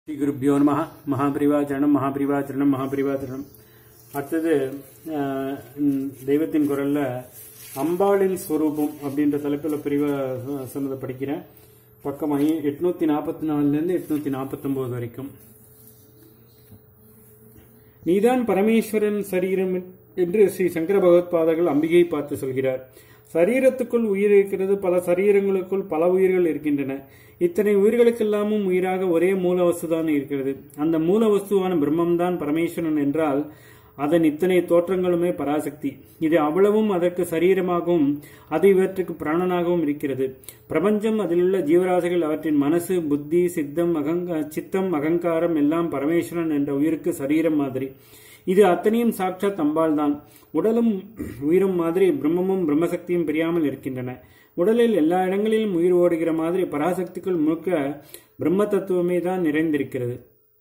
ஸ்ரீ குருப்பியோ நம மகாபிரிவாச்சரணம் மகாபிரிவாச்சரணம் மகாபிரிவாச்சரணம் அடுத்தது அஹ், ம், தெய்வத்தின் குரல்ல அம்பாளின் ஸ்வரூபம் அப்படின்ற தலைப்பில் பிரிவா சொ- சொன்னதை படிக்கிறேன் பக்கம் ஐ- எட்நூத்தி நாற்பத்தி நாலுலேருந்து எட்நூத்தி நாற்பத்தொம்போது வரைக்கும் நீதான் பரமேஸ்வரன் சரீரம் என்று ஸ்ரீ சங்கர பகவத்பாதர்கள் அம்பிகை பார்த்து சொல்கிறார் சரீரத்துக்குள் உயிர் இருக்கிறது பல சரீரங்களுக்குள் பல உயிர்கள் இருக்கின்றன இத்தனை உயிர்களுக்கெல்லாமும் உயிராக ஒரே மூல வஸ்துதான் இருக்கிறது அந்த மூல வஸ்துவான பிரம்மம்தான் பரமேஸ்வரன் என்றால் அதன் இத்தனை தோற்றங்களுமே பராசக்தி இது அவ்வளவும் அதற்கு சரீரமாகவும் அது இவற்றுக்கு பிராணனாகவும் இருக்கிறது பிரபஞ்சம் அதிலுள்ள ஜீவராசிகள் அவற்றின் மனசு புத்தி சித்தம் அகங்க சித்தம் அகங்காரம் எல்லாம் பரமேஸ்வரன் என்ற உயிருக்கு சரீரம் மாதிரி இது அத்தனையும் சாட்சாத் அம்பாள் தான் உடலும் உயிரும் மாதிரி பிரம்மமும் பிரம்மசக்தியும் பிரியாமல் இருக்கின்றன உடலில் எல்லா இடங்களிலும் உயிர் ஓடுகிற மாதிரி பராசக்திக்குள் முழுக்க பிரம்ம தத்துவமே தான் நிறைந்திருக்கிறது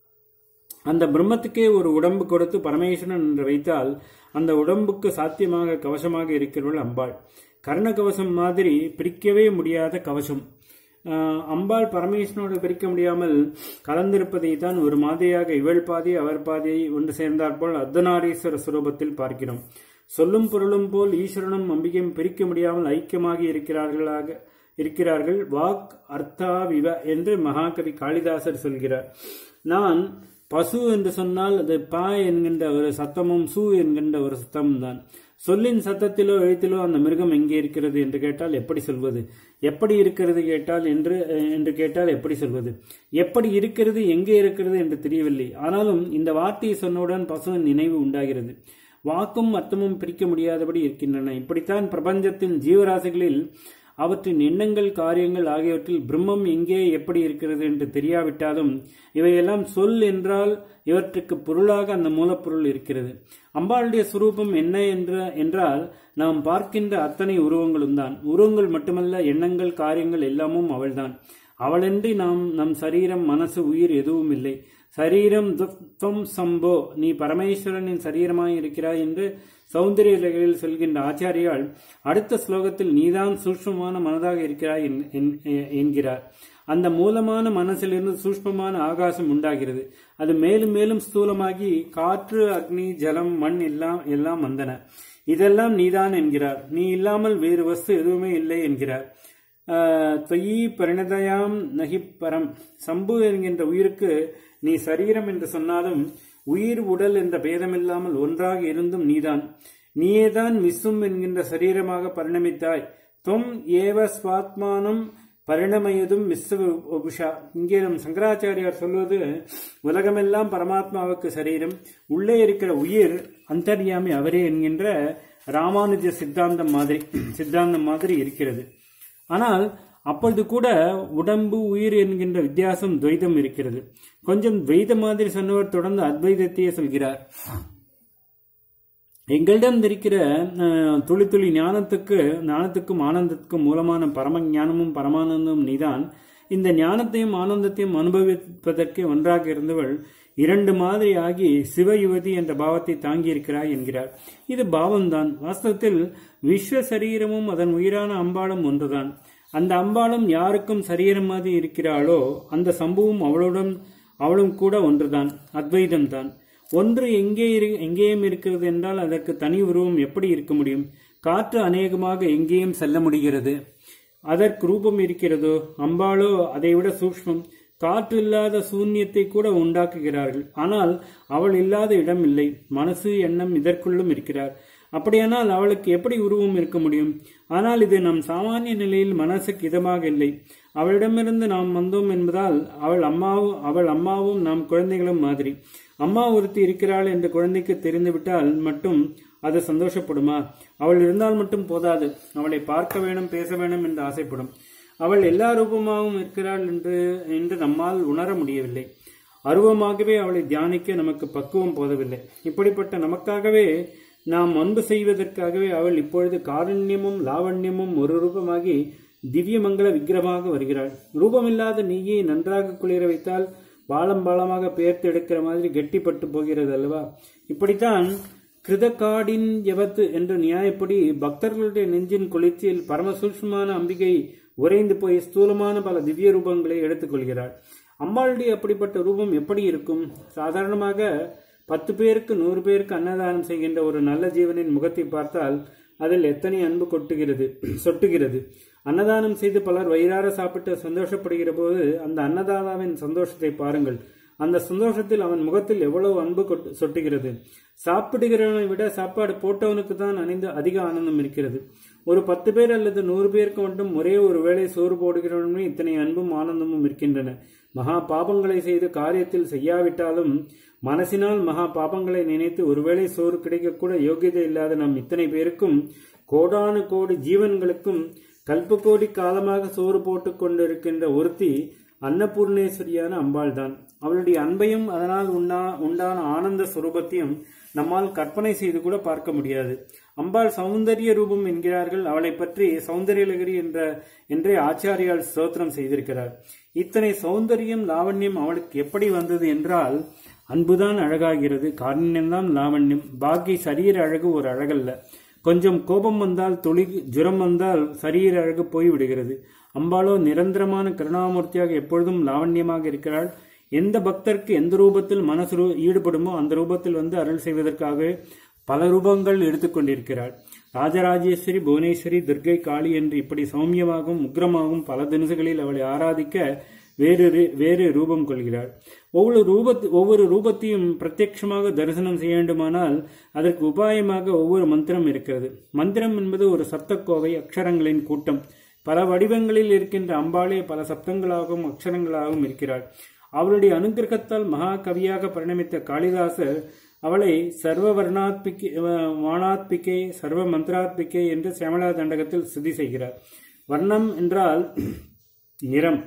அந்த பிரம்மத்துக்கே ஒரு உடம்பு கொடுத்து பரமேஸ்வரன் என்று வைத்தால் அந்த உடம்புக்கு சாத்தியமாக கவசமாக இருக்கிறவள் அம்பாள் கர்ண கவசம் மாதிரி பிரிக்கவே முடியாத கவசம் ஆஹ், அம்பாள் பரமேஸ்வரனோடு பிரிக்க முடியாமல் கலந்திருப்பதை தான் ஒரு மாதிரியாக இவள் பாதி அவர் பாதியை ஒன்று சேர்ந்தாற்போல் அர்த்தநாரீஸ்வர சுரூபத்தில் பார்க்கிறோம் சொல்லும் பொருளும் போல் ஈஸ்வரனும் அம்பிகையும் பிரிக்க முடியாமல் ஐக்கியமாகி இருக்கிறார்களாக இருக்கிறார்கள் வாக் அர்த்தா விவ என்று மகாகவி காளிதாசர் சொல்கிறார் நான் பசு என்று சொன்னால் அது பா என்கின்ற ஒரு சத்தமும் சு என்கின்ற ஒரு சத்தமும் தான் சொல்லின் சத்தத்திலோ எழுத்திலோ அந்த மிருகம் எங்கே இருக்கிறது என்று கேட்டால் எப்படி சொல்வது எப்படி இருக்கிறது கேட்டால் என்று என்று கேட்டால் எப்படி சொல்வது எப்படி இருக்கிறது எங்கே இருக்கிறது என்று தெரியவில்லை ஆனாலும் இந்த வார்த்தையை சொன்னவுடன் பசுவின் நினைவு உண்டாகிறது வாக்கும் அர்த்தமும் பிரிக்க முடியாதபடி இருக்கின்றன இப்படித்தான் பிரபஞ்சத்தின் ஜீவராசிகளில் அவற்றின் எண்ணங்கள் காரியங்கள் ஆகியவற்றில் பிரம்மம் எங்கே எப்படி இருக்கிறது என்று தெரியாவிட்டாலும் இவையெல்லாம் சொல் என்றால் இவற்றுக்கு பொருளாக அந்த மூலப்பொருள் இருக்கிறது அம்பாளுடைய சுரூபம் என்ன என்ற என்றால் நாம் பார்க்கின்ற அத்தனை உருவங்களும் தான் உருவங்கள் மட்டுமல்ல எண்ணங்கள் காரியங்கள் எல்லாமும் அவள்தான் அவளன்றி நாம் நம் சரீரம் மனசு உயிர் எதுவும் இல்லை சரீரம் துவம் சம்போ நீ பரமேஸ்வரனின் சரீரமாய் இருக்கிறாய் என்று சௌந்தரிய லகரில் சொல்கின்ற ஆச்சாரியால் அடுத்த ஸ்லோகத்தில் நீதான் சூக்ஷ்மமான மனதாக இருக்கிறாய் என்- என்- என்கிறார் அந்த மூலமான மனசிலிருந்து சூஷ்மமான ஆகாசம் உண்டாகிறது அது மேலும் மேலும் ஸ்தூலமாகி காற்று அக்னி ஜலம் மண் எல்லாம் எல்லாம் வந்தன இதெல்லாம் நீதான் என்கிறார் நீ இல்லாமல் வேறு வஸ்து எதுவுமே இல்லை என்கிறார் ஆஹ், தொயி பரிணதயாம் நகி பரம் சம்பு என்கின்ற உயிருக்கு நீ சரீரம் என்று சொன்னாலும் உயிர் உடல் என்ற பேதமில்லாமல் ஒன்றாக இருந்தும் நீதான் நீயேதான் விஸ்வம் என்கின்ற சரீரமாக பரிணமித்தாய் தொம் ஏவ ஸ்வாத்மானம் பரிணமயதும் விஸ்வ உபுஷா இங்கே நம் சங்கராச்சாரியார் சொல்வது உலகமெல்லாம் பரமாத்மாவுக்கு சரீரம் உள்ளே இருக்கிற உயிர் அந்தர்யாமி அவரே என்கின்ற ராமானுஜ சித்தாந்தம் மாதிரி சித்தாந்தம் மாதிரி இருக்கிறது ஆனால் அப்பொழுது கூட உடம்பு உயிர் என்கின்ற வித்தியாசம் துவைதம் இருக்கிறது கொஞ்சம் துவைத மாதிரி சொன்னவர் தொடர்ந்து அத்வைதத்தையே சொல்கிறார் எங்களிடம் இருக்கிற அஹ், துளி துளி ஞானத்துக்கு ஞானத்துக்கும் ஆனந்தத்துக்கும் மூலமான பரம ஞானமும் பரமானந்தமும் நீதான் இந்த ஞானத்தையும் ஆனந்தத்தையும் அனுபவிப்பதற்கு ஒன்றாக இருந்தவள் இரண்டு மாதிரி ஆகி சிவ யுவதி என்ற பாவத்தை தாங்கி இருக்கிறாய் என்கிறார் இது பாவம்தான் வாஸ்தவத்தில் விஸ்வ சரீரமும் அதன் உயிரான அம்பாளும் ஒன்றுதான் அந்த அம்பாளும் யாருக்கும் சரீரம் மாதிரி இருக்கிறாளோ அந்த சம்பவம் அவளுடன் அவளும் கூட ஒன்றுதான் அத்வைதம் தான் ஒன்று எங்கே இரு- எங்கேயும் இருக்கிறது என்றால் அதற்கு தனி உருவம் எப்படி இருக்க முடியும் காற்று அநேகமாக எங்கேயும் செல்ல முடிகிறது அதற்கு ரூபம் இருக்கிறதோ அம்பாளோ அதைவிட சூக்ஷ்மம் காற்று இல்லாத சூன்யத்தை கூட உண்டாக்குகிறார்கள் ஆனால் அவள் இல்லாத இடம் இல்லை மனசு எண்ணம் இதற்குள்ளும் இருக்கிறார் அப்படியானால் அவளுக்கு எப்படி உருவம் இருக்க முடியும் ஆனால் இது நம் சாமானிய நிலையில் மனசுக்கு இதமாக இல்லை அவளிடமிருந்து நாம் வந்தோம் என்பதால் அவள் அம்மாவும் அவள் அம்மாவும் நாம் குழந்தைகளும் மாதிரி அம்மா ஒருத்தி இருக்கிறாள் என்று குழந்தைக்கு தெரிந்துவிட்டால் மட்டும் அது சந்தோஷப்படுமா அவள் இருந்தால் மட்டும் போதாது அவளை பார்க்க வேணும் பேச வேணும் என்று ஆசைப்படும் அவள் எல்லா ரூபமாகவும் இருக்கிறாள் என்று என்று நம்மால் உணர முடியவில்லை அருவமாகவே அவளை தியானிக்க நமக்கு பக்குவம் போதவில்லை இப்படிப்பட்ட நமக்காகவே நாம் அன்பு செய்வதற்காகவே அவள் இப்பொழுது காருண்யமும் லாவண்யமும் ஒரு ரூபமாகி திவ்யமங்கள விக்கிரமாக வருகிறாள் ரூபமில்லாத நீயே நன்றாக குளிர வைத்தால் பாலம் பாலமாக பெயர்த்து எடுக்கிற மாதிரி கெட்டிப்பட்டு போகிறது அல்லவா இப்படித்தான் கிருதகாடின் எவத்து என்ற நியாயப்படி பக்தர்களுடைய நெஞ்சின் குளிர்ச்சியில் பரம சூட்சுமான அம்பிகை உறைந்து போய் ஸ்தூலமான பல திவ்ய ரூபங்களை எடுத்துக்கொள்கிறாள் அம்பாளுடைய அப்படிப்பட்ட ரூபம் எப்படி இருக்கும் சாதாரணமாக பத்து பேருக்கு நூறு பேருக்கு அன்னதானம் செய்கின்ற ஒரு நல்ல ஜீவனின் முகத்தை பார்த்தால் அதில் எத்தனை அன்பு கொட்டுகிறது சொட்டுகிறது அன்னதானம் செய்து பலர் வயிறார சாப்பிட்டு சந்தோஷப்படுகிற போது அந்த அன்னதாதாவின் சந்தோஷத்தை பாருங்கள் அந்த சந்தோஷத்தில் அவன் முகத்தில் எவ்வளவு அன்பு கொட்டு சொட்டுகிறது சாப்பிடுகிறவனை விட சாப்பாடு போட்டவனுக்கு தான் அணிந்து அதிக ஆனந்தம் இருக்கிறது ஒரு பத்து பேர் அல்லது நூறு பேருக்கு மட்டும் ஒரே ஒரு வேளை சோறு போடுகிறவனுமே இத்தனை அன்பும் ஆனந்தமும் இருக்கின்றன மகா பாபங்களை செய்து காரியத்தில் செய்யாவிட்டாலும் மனசினால் மகா பாபங்களை நினைத்து ஒருவேளை சோறு கிடைக்கக்கூட யோகியதை இல்லாத நம் இத்தனை பேருக்கும் கோடானு கோடி ஜீவன்களுக்கும் கல்ப கோடி காலமாக சோறு போட்டுக் கொண்டிருக்கின்ற ஒருத்தி அன்னபூர்ணேஸ்வரியான அம்பாள் தான் அவளுடைய அன்பையும் அதனால் உண்டா உண்டான ஆனந்த சுரூபத்தையும் நம்மால் கற்பனை செய்து கூட பார்க்க முடியாது அம்பாள் சௌந்தரிய ரூபம் என்கிறார்கள் அவளை பற்றி சௌந்தரியலகிரி என்ற என்றே ஆச்சாரியால் ஸ்தோத்திரம் செய்திருக்கிறார் இத்தனை சௌந்தரியம் லாவண்யம் அவளுக்கு எப்படி வந்தது என்றால் அன்புதான் அழகாகிறது காரண்யம்தான் லாவண்யம் பாக்கி சரீர அழகு ஒரு அழகல்ல கொஞ்சம் கோபம் வந்தால் தொழி ஜுரம் வந்தால் சரீர அழகு போய்விடுகிறது அம்பாளோ நிரந்தரமான கருணாமூர்த்தியாக எப்பொழுதும் லாவண்யமாக இருக்கிறாள் எந்த பக்தருக்கு எந்த ரூபத்தில் மனசு ரூ- ஈடுபடுமோ அந்த ரூபத்தில் வந்து அருள் செய்வதற்காகவே பல ரூபங்கள் எடுத்துக்கொண்டிருக்கிறாள் ராஜராஜேஸ்வரி புவனேஸ்வரி துர்க்கை காளி என்று இப்படி சௌமியமாகவும் உக்ரமாகவும் பல தினசுகளில் அவளை ஆராதிக்க வேறு ரி- வேறு ரூபம் கொள்கிறாள் ஒவ்வொரு ரூபத் ஒவ்வொரு ரூபத்தையும் பிரத்யட்சமாக தரிசனம் செய்ய வேண்டுமானால் அதற்கு உபாயமாக ஒவ்வொரு மந்திரம் இருக்கிறது மந்திரம் என்பது ஒரு சப்தக்கோவை அக்ஷரங்களின் கூட்டம் பல வடிவங்களில் இருக்கின்ற அம்பாளே பல சப்தங்களாகவும் அக்ஷரங்களாகவும் இருக்கிறாள் அவளுடைய அனுகிரகத்தால் மகா கவியாக பரிணமித்த காளிதாசர் அவளை சர்வ வர்ணாத்பிகே வானாத்பிகே சர்வ மந்திராத்பிகே என்று சியாமலா தண்டகத்தில் ஸ்துதி செய்கிறார் வர்ணம் என்றால் நிறம்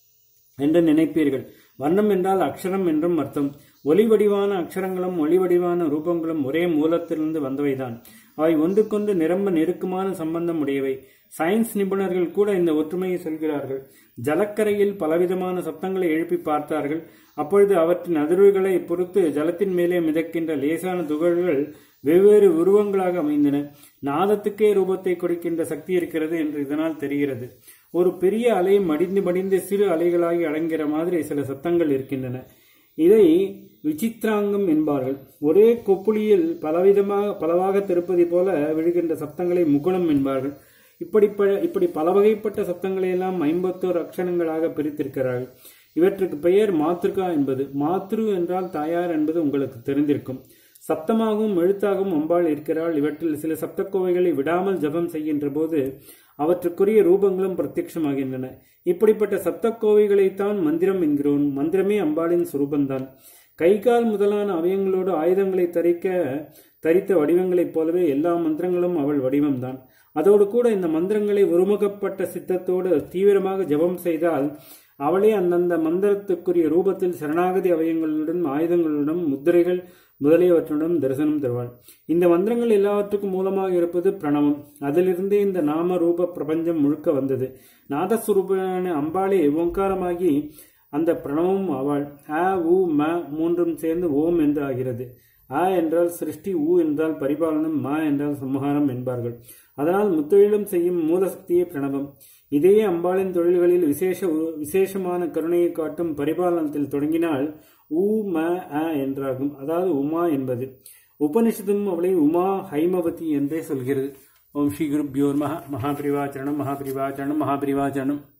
என்று நினைப்பீர்கள் வர்ணம் என்றால் அக்ஷரம் என்றும் அர்த்தம் ஒளி வடிவான அக்ஷரங்களும் ஒளி வடிவான ரூபங்களும் ஒரே மூலத்திலிருந்து வந்தவைதான் அவை ஒன்றுக்கொன்று நிரம்ப நெருக்கமான சம்பந்தம் உடையவை சயின்ஸ் நிபுணர்கள் கூட இந்த ஒற்றுமையை சொல்கிறார்கள் ஜலக்கரையில் பலவிதமான சத்தங்களை எழுப்பி பார்த்தார்கள் அப்பொழுது அவற்றின் அதிர்வுகளை பொறுத்து ஜலத்தின் மேலே மிதக்கின்ற லேசான துகள்கள் வெவ்வேறு உருவங்களாக அமைந்தன நாதத்துக்கே ரூபத்தை கொடுக்கின்ற சக்தி இருக்கிறது என்று இதனால் தெரிகிறது ஒரு பெரிய அலை மடிந்து மடிந்து சிறு அலைகளாகி அடங்கிற மாதிரி சில சத்தங்கள் இருக்கின்றன இதை விசித்ராங்கம் என்பார்கள் ஒரே கொப்புளியில் பலவிதமாக பலவாக திருப்பதி போல விழுகின்ற சத்தங்களை முகுளம் என்பார்கள் இப்படி ப- இப்படி பல வகைப்பட்ட சத்தங்களை எல்லாம் ஐம்பத்தோரு அக்ஷரங்களாக பிரித்திருக்கிறார்கள் இவற்றுக்கு பெயர் மாத்ருகா என்பது மாத்ரு என்றால் தாயார் என்பது உங்களுக்கு தெரிந்திருக்கும் சப்தமாகவும் எழுத்தாகவும் அம்பாள் இருக்கிறாள் இவற்றில் சில சப்தக்கோவைகளை விடாமல் ஜபம் செய்கின்ற போது அவற்றுக்குரிய ரூபங்களும் பிரத்யட்சமாகின்றன இப்படிப்பட்ட சப்தக்கோவைகளைத்தான் மந்திரம் என்கிறோம் மந்திரமே அம்பாளின் சுரூபந்தான் கை கால் முதலான அவயங்களோடு ஆயுதங்களை தரிக்க தரித்த வடிவங்களைப் போலவே எல்லா மந்திரங்களும் அவள் வடிவம்தான் அதோடு கூட இந்த மந்திரங்களை ஒருமுகப்பட்ட சித்தத்தோடு தீவிரமாக ஜெபம் செய்தால் அவளே அந்தந்த மந்திரத்துக்குரிய ரூபத்தில் சரணாகதி அவயங்களுடன் ஆயுதங்களுடன் முத்திரைகள் முதலியவற்றுடன் தரிசனம் தருவாள் இந்த மந்திரங்கள் எல்லாவற்றுக்கும் மூலமாக இருப்பது பிரணவம் அதிலிருந்தே இந்த நாம ரூப பிரபஞ்சம் முழுக்க வந்தது நாதஸ்வரூபான அம்பாளே ஓங்காரமாகி அந்த பிரணவம் ஆவாள் அ உ ம மூன்றும் சேர்ந்து ஓம் என்று ஆகிறது அ என்றால் சிருஷ்டி உ என்றால் பரிபாலனம் ம என்றால் சம்ஹாரம் என்பார்கள் அதனால் முத்தொழிலும் செய்யும் மூலசக்தியே பிரணவம் இதையே அம்பாளின் தொழில்களில் விசேஷ விசேஷமான கருணையை காட்டும் பரிபாலனத்தில் தொடங்கினால் உ ம அ என்றாகும் அதாவது உமா என்பது உபனிஷத்தும் அவளை உமா ஹைமவதி என்றே சொல்கிறது ஓம் ஸ்ரீ குருப்யோர் மகா மகாபிரிவாச்சரணம் மகாபிரிவாச்சரணம் மகாபிரிவாச்சரணம்